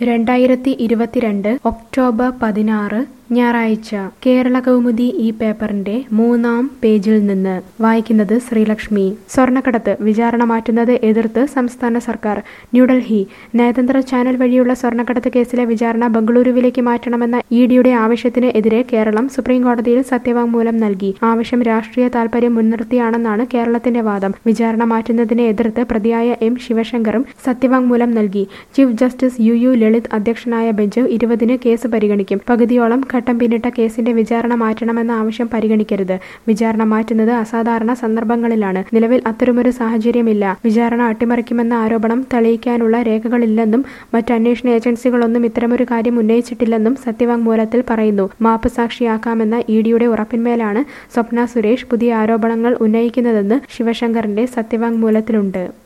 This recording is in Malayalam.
രണ്ടായിരത്തി ഇരുപത്തിരണ്ട് ഒക്ടോബർ പതിനാറ് ഞായറാഴ്ച കേരള കൗമുദി ഈ പേപ്പറിന്റെ മൂന്നാം പേജിൽ നിന്ന് വായിക്കുന്നത് ശ്രീലക്ഷ്മി സ്വർണ്ണക്കടത്ത് വിചാരണ മാറ്റുന്നത് എതിർത്ത് സംസ്ഥാന സർക്കാർ ന്യൂഡൽഹി നയതന്ത്ര ചാനൽ വഴിയുള്ള സ്വർണ്ണക്കടത്ത് കേസിലെ വിചാരണ ബംഗളൂരുവിലേക്ക് മാറ്റണമെന്ന ഇ ഡിയുടെ ആവശ്യത്തിന് എതിരെ കേരളം സുപ്രീം കോടതിയിൽ സത്യവാങ്മൂലം നൽകി ആവശ്യം രാഷ്ട്രീയ താൽപര്യം മുൻനിർത്തിയാണെന്നാണ് കേരളത്തിന്റെ വാദം വിചാരണ മാറ്റുന്നതിനെ എതിർത്ത് പ്രതിയായ എം ശിവശങ്കറും സത്യവാങ്മൂലം നൽകി chief justice U U Lalit അധ്യക്ഷനായ ബെഞ്ച് ഇരുപതിന് കേസ് പരിഗണിക്കും പകുതിയോളം ഘട്ടം പിന്നിട്ട കേസിന്റെ വിചാരണ മാറ്റണമെന്ന ആവശ്യം പരിഗണിക്കരുത് വിചാരണ മാറ്റുന്നത് അസാധാരണ സന്ദർഭങ്ങളിലാണ് നിലവിൽ അത്തരമൊരു സാഹചര്യമില്ല വിചാരണ അട്ടിമറിക്കുമെന്ന ആരോപണം തെളിയിക്കാനുള്ള രേഖകളില്ലെന്നും മറ്റ് അന്വേഷണ ഏജൻസികളൊന്നും ഇത്തരമൊരു കാര്യം ഉന്നയിച്ചിട്ടില്ലെന്നും സത്യവാങ്മൂലത്തിൽ പറയുന്നു മാപ്പ് സാക്ഷിയാക്കാമെന്ന ഇ ഡിയുടെ ഉറപ്പിന്മേലാണ് സ്വപ്ന സുരേഷ് പുതിയ ആരോപണങ്ങൾ ഉന്നയിക്കുന്നതെന്ന് ശിവശങ്കറിന്റെ സത്യവാങ്മൂലത്തിലുണ്ട്